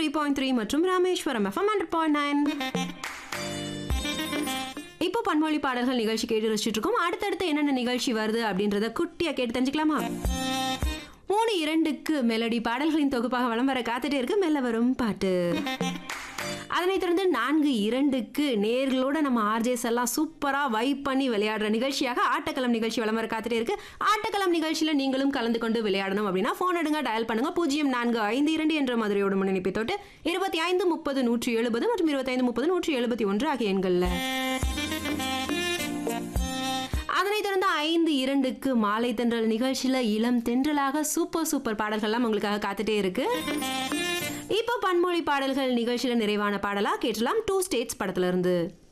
three point three மற்றும் Rameswaram FM hundred point nine இப்போ பன்மொழி பாடல்கள் நிகழ்ச்சி கேட்டு ரசிச்சுட்டு இருக்கோம் அடுத்தடுத்து என்னென்ன நிகழ்ச்சி வருது அப்படின்றத குட்டியா கேட்டு தெரிஞ்சுக்கலாமா மூணு இரண்டுக்கு மெலடி பாடல்களின் தொகுப்பாக வலம் வர காத்துட்டே இருக்கு மெல்ல வரும் பாட்டு அதனைத் தொடர்ந்து நான்கு இரண்டுக்கு நேர்களோட நம்ம ஆர்ஜேஸ் எல்லாம் சூப்பரா வைப் பண்ணி விளையாடுற நிகழ்ச்சியாக ஆட்டக்களம் நிகழ்ச்சி வலம் வர காத்துட்டே இருக்கு ஆட்டக்களம் நிகழ்ச்சியில நீங்களும் கலந்து கொண்டு விளையாடணும் அப்படின்னா போன் எடுங்க டயல் பண்ணுங்க பூஜ்ஜியம் நான்கு ஐந்து இரண்டு என்ற மதுரையோட முன்னணிப்பை தொட்டு இருபத்தி ஐந்து முப்பது நூற்றி எழுபது மற்றும் இருபத்தைந்து முப்பது நூற்றி எழுபத்தி ஒன்று ஆகிய எண்கள்ல அதனைத் தொடர்ந்து ஐந்து இரண்டுக்கு மாலை தென்றல் நிகழ்ச்சியில இளம் தென்றலாக சூப்பர் சூப்பர் பாடல்கள்லாம் உங்களுக்காக காத்துட்டே இருக்கு இப்போ பன்மொழி பாடல்கள் நிகழ்ச்சியில நிறைவான பாடலா கேட்டலாம் டூ ஸ்டேட்ஸ் படத்துல இருந்து